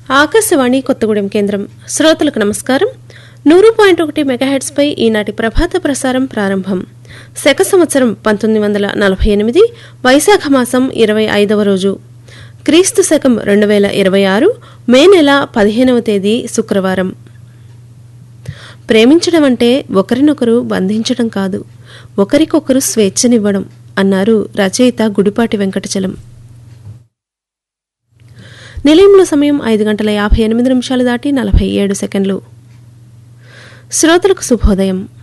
ఆకాశవాణి కొత్తగూడెం కేంద్రం శ్రోతలకు నమస్కారం నూరు పాయింట్ ఒకటి మెగాహెడ్స్పై ఈనాటి ప్రభాత ప్రసారం ప్రారంభం శక సంవత్సరం పంతొమ్మిది వందల నలభై ఎనిమిది వైశాఖ మాసం ఇరవై ఐదవ రోజు క్రీస్తు శకం రెండు వేల ఇరవై ఆరు మే నెల పదిహేనవ తేదీ శుక్రవారం ప్రేమించడం అంటే ఒకరినొకరు బంధించడం కాదు ఒకరికొకరు స్వేచ్ఛనివ్వడం అన్నారు రచయిత గుడిపాటి వెంకటచలం నిలయంలో సమయం ఐదు గంటల యాభై ఎనిమిది నిమిషాలు దాటి నలభై ఏడు సెకండ్లు శ్రోతలకు శుభోదయం